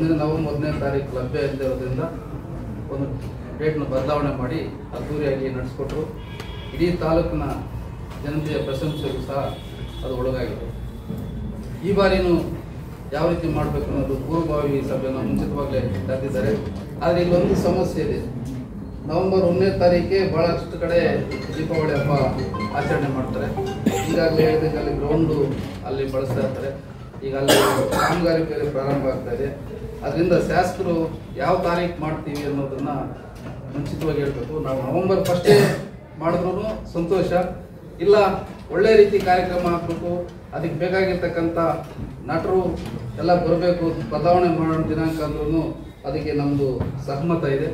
ಒಂದನೇ ನವೆಂಬರ್ ಒಂದನೇ ತಾರೀಕು ಲಭ್ಯ ಇಲ್ಲದೆ ಇರೋದ್ರಿಂದ ಒಂದು ಡೇಟ್ನ ಬದಲಾವಣೆ ಮಾಡಿ ಅದ್ದೂರಿಯಾಗಿ ನಡೆಸ್ಕೊಟ್ರು ಇಡೀ ತಾಲೂಕಿನ ಜನತೆಯ ಪ್ರಶಂಸೆಗೂ ಸಹ ಅದು ಒಳಗಾಗಿದೆ ಈ ಬಾರಿನೂ ಯಾವ ರೀತಿ ಮಾಡಬೇಕು ಅನ್ನೋದು ಪೂರ್ವಭಾವಿ ಸಭೆಯನ್ನು ಮುಂಚಿತವಾಗಲೇ ಕರೆದಿದ್ದಾರೆ ಆದರೆ ಇಲ್ಲೊಂದು ಸಮಸ್ಯೆ ಇದೆ ನವೆಂಬರ್ ಒಂದನೇ ತಾರೀಕಿಗೆ ಭಾಳಷ್ಟು ಕಡೆ ದೀಪಾವಳಿ ಹಬ್ಬ ಆಚರಣೆ ಮಾಡ್ತಾರೆ ಈಗಾಗಲೇ ಹೇಳಿದಂಗೆ ಅಲ್ಲಿ ಗ್ರೌಂಡು ಅಲ್ಲಿ ಬಳಸ್ತಾ ಇರ್ತಾರೆ ಈಗ ಅಲ್ಲಿ ಕಾಮಗಾರಿ ಬೇರೆ ಪ್ರಾರಂಭ ಆಗ್ತಾ ಇದೆ ಅದರಿಂದ ಶಾಸಕರು ಯಾವ ತಾರೀಕು ಮಾಡ್ತೀವಿ ಅನ್ನೋದನ್ನ ಮುಂಚಿತವಾಗಿ ಹೇಳ್ಬೇಕು ನಾವು ನವೆಂಬರ್ ಫಸ್ಟೇ ಮಾಡಿದ್ರು ಸಂತೋಷ ಇಲ್ಲ ಒಳ್ಳೆ ರೀತಿ ಕಾರ್ಯಕ್ರಮ ಹಾಕ್ಬೇಕು ಅದಕ್ಕೆ ಬೇಕಾಗಿರ್ತಕ್ಕಂಥ ನಟರು ಎಲ್ಲ ಬರಬೇಕು ಬದಲಾವಣೆ ಮಾಡೋ ದಿನಾಂಕ ಅಂದ್ರೂ ಅದಕ್ಕೆ ನಮ್ಮದು ಸಹಮತ ಇದೆ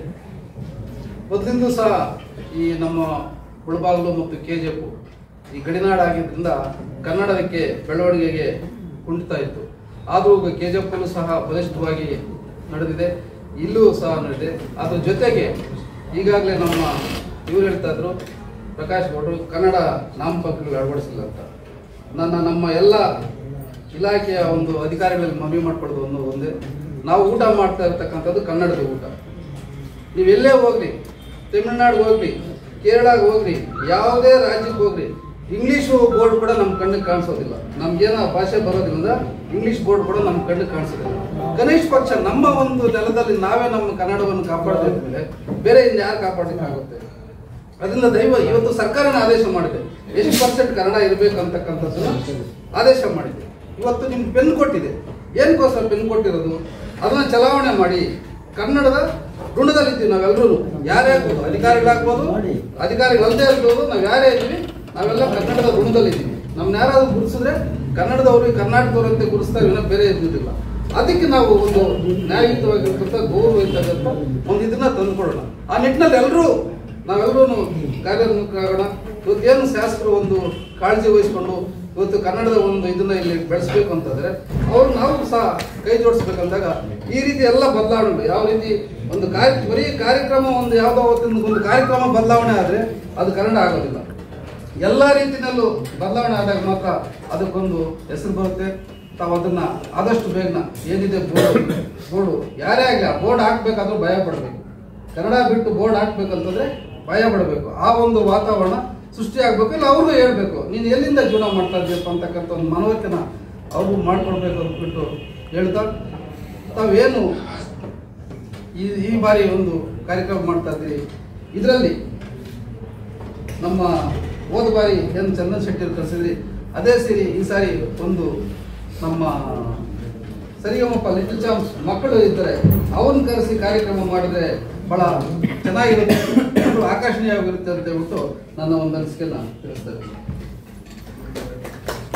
ಮೊದಲಿಂದ ಸಹ ಈ ನಮ್ಮ ಮುಳಬಾಗಿಲು ಮತ್ತು ಕೆ ಜಿ ಎಫ್ ಈ ಗಡಿನಾಡು ಆಗಿದ್ದರಿಂದ ಕನ್ನಡಕ್ಕೆ ಬೆಳವಣಿಗೆಗೆ ಕುಂಠಿತ ಇತ್ತು ಆದರೂ ಕೆ ಜಿ ಎಫ್ ಸಹ ಬಲಿಷ್ಠವಾಗಿ ನಡೆದಿದೆ ಇಲ್ಲೂ ಸಹ ನಡೆದಿದೆ ಅದ್ರ ಜೊತೆಗೆ ಈಗಾಗಲೇ ನಮ್ಮ ಇವ್ರು ಹೇಳ್ತಾ ಇದ್ರು ಪ್ರಕಾಶ್ ಗೌಡರು ಕನ್ನಡ ನಾಮಫಲಕಗಳು ಅಳವಡಿಸಿಲ್ಲ ಅಂತ ನನ್ನ ನಮ್ಮ ಎಲ್ಲ ಇಲಾಖೆಯ ಒಂದು ಅಧಿಕಾರಿಗಳಲ್ಲಿ ಮನವಿ ಮಾಡ್ಕೊಳ್ಳೋದು ಒಂದು ಒಂದೇ ನಾವು ಊಟ ಮಾಡ್ತಾ ಇರ್ತಕ್ಕಂಥದ್ದು ಕನ್ನಡದ ಊಟ ನೀವು ಎಲ್ಲೇ ಹೋಗ್ರಿ ತಮಿಳ್ನಾಡು ಹೋಗ್ರಿ ಕೇರಳಗೆ ಹೋಗ್ರಿ ಯಾವುದೇ ರಾಜ್ಯಕ್ಕೆ ಹೋಗ್ರಿ ಇಂಗ್ಲೀಷು ಬೋರ್ಡ್ ಕೂಡ ನಮ್ಮ ಕಣ್ಣಿಗೆ ಕಾಣಿಸೋದಿಲ್ಲ ನಮ್ಗೇನೋ ಭಾಷೆ ಬರೋದ್ರಿಂದ ಇಂಗ್ಲೀಷ್ ಬೋರ್ಡ್ ಕೂಡ ನಮ್ಮ ಕಣ್ಣಿಗೆ ಕಾಣಿಸೋದಿಲ್ಲ ಕನಿಷ್ಠ ಪಕ್ಷ ನಮ್ಮ ಒಂದು ನೆಲದಲ್ಲಿ ನಾವೇ ನಮ್ಮ ಕನ್ನಡವನ್ನು ಕಾಪಾಡಬೇಕು ಮೇಲೆ ಬೇರೆ ಇನ್ನು ಯಾರು ಕಾಪಾಡಲಿಕ್ಕಾಗುತ್ತೆ ಅದರಿಂದ ದೈವ ಇವತ್ತು ಸರ್ಕಾರನ ಆದೇಶ ಮಾಡಿದೆ ಎಷ್ಟು ಪರ್ಸೆಂಟ್ ಕನ್ನಡ ಇರಬೇಕು ಅಂತಕ್ಕಂಥದ್ದನ್ನ ಆದೇಶ ಮಾಡಿದೆ ಇವತ್ತು ನಿಮ್ಗೆ ಪೆನ್ ಕೊಟ್ಟಿದೆ ಏನಕ್ಕೋಸ್ಕರ ಪೆನ್ ಕೊಟ್ಟಿರೋದು ಅದನ್ನ ಚಲಾವಣೆ ಮಾಡಿ ಕನ್ನಡದ ಋಣದಲ್ಲಿದ್ದೀವಿ ನಾವೆಲ್ಲರೂ ಯಾರೇ ಆಗ್ಬೋದು ಅಧಿಕಾರಿಗಳಾಗ್ಬೋದು ಅಧಿಕಾರಿಗಳಲ್ಲದೆ ಇರ್ಬೋದು ನಾವು ಯಾರೇ ಇದ್ದೀವಿ ನಾವೆಲ್ಲ ಕನ್ನಡದ ಋಣದಲ್ಲಿದ್ದೀವಿ ನಮ್ಮನ್ನ ಯಾರಾದ್ರೂ ಗುರುಸಿದ್ರೆ ಕನ್ನಡದವ್ರಿಗೆ ಕರ್ನಾಟಕದವ್ರು ಅಂತ ಗುರುಸ್ತಾರೆ ವಿನ ಬೇರೆ ಇದ್ದಿದ್ದಿಲ್ಲ ಅದಕ್ಕೆ ನಾವು ಒಂದು ನ್ಯಾಯಯುತವಾಗಿರ್ತಕ್ಕಂಥ ಗೌರವಯುತಕ್ಕಂಥ ಒಂದು ಇದನ್ನ ತಂದುಕೊಡೋಣ ಆ ನಿಟ್ಟಿನಲ್ಲಿ ಎಲ್ಲರೂ ನಾವೆಲ್ಲರೂ ಕಾರ್ಯೋನ್ಮುಖರಾಗೋಣ ಇವತ್ತು ಏನು ಶಾಸಕರು ಒಂದು ಕಾಳಜಿ ವಹಿಸ್ಕೊಂಡು ಇವತ್ತು ಕನ್ನಡದ ಒಂದು ಇದನ್ನ ಇಲ್ಲಿ ಬೆಳೆಸ್ಬೇಕು ಅಂತಂದ್ರೆ ಅವ್ರು ನಾವು ಸಹ ಕೈ ಜೋಡಿಸ್ಬೇಕಂದಾಗ ಈ ರೀತಿ ಎಲ್ಲ ಬದಲಾವಣೆ ಯಾವ ರೀತಿ ಒಂದು ಕಾರ್ಯ ಬರೀ ಕಾರ್ಯಕ್ರಮ ಒಂದು ಯಾವುದೋ ಹೊತ್ತಿನ ಒಂದು ಕಾರ್ಯಕ್ರಮ ಬದಲಾವಣೆ ಆದ್ರೆ ಅದು ಕನ್ನಡ ಆಗೋದಿಲ್ಲ ಎಲ್ಲ ರೀತಿನಲ್ಲೂ ಬದಲಾವಣೆ ಆದಾಗ ಮಾತ್ರ ಅದಕ್ಕೊಂದು ಹೆಸರು ಬರುತ್ತೆ ತಾವು ಅದನ್ನ ಆದಷ್ಟು ಬೇಗನ ಏನಿದೆ ಬೋರ್ಡ್ ಬೋರ್ಡು ಯಾರೇ ಆಗಲಿ ಆ ಬೋರ್ಡ್ ಹಾಕ್ಬೇಕಾದ್ರೂ ಭಯ ಪಡಬೇಕು ಕನ್ನಡ ಬಿಟ್ಟು ಬೋರ್ಡ್ ಹಾಕ್ಬೇಕಂತಂದ್ರೆ ಭಯ ಪಡಬೇಕು ಆ ಒಂದು ವಾತಾವರಣ ಸೃಷ್ಟಿ ಆಗ್ಬೇಕು ಇಲ್ಲ ಅವ್ರಿಗೂ ಹೇಳ್ಬೇಕು ನೀನು ಎಲ್ಲಿಂದ ಜೀವನ ಮಾಡ್ತಾ ಇದ್ದೀಯಪ್ಪ ಅಂತಕ್ಕಂಥ ಒಂದು ಮನವರಿಕೆನ ಅವ್ರಿಗೂ ಮಾಡ್ಕೊಡ್ಬೇಕು ಅಂದ್ಬಿಟ್ಟು ಹೇಳ್ತಾ ತಾವೇನು ಈ ಈ ಬಾರಿ ಒಂದು ಕಾರ್ಯಕ್ರಮ ಮಾಡ್ತಾ ಇದ್ದೀರಿ ಇದರಲ್ಲಿ ನಮ್ಮ ಹೋದ ಬಾರಿ ಏನು ಚಂದನ್ ಶೆಟ್ಟಿ ಕಳಿಸಿದ್ರಿ ಅದೇ ಸೇರಿ ಈ ಸಾರಿ ಒಂದು ನಮ್ಮ ಸರಿಗಮಪ್ಪ ಲಿಟಲ್ ಚಾಂಪ್ಸ್ ಮಕ್ಕಳು ಇದ್ದಾರೆ ಅವನ್ನ ಕರೆಸಿ ಕಾರ್ಯಕ್ರಮ ಮಾಡಿದ್ರೆ ಬಹಳ ಚೆನ್ನಾಗಿರುತ್ತೆ ಆಕರ್ಷಣೀಯವಾಗಿರುತ್ತೆ ಅಂತ ಹೇಳ್ಬಿಟ್ಟು ನನ್ನ ಒಂದು ಅನಿಸಿಕೆನ ತಿಳಿಸ್ತೇನೆ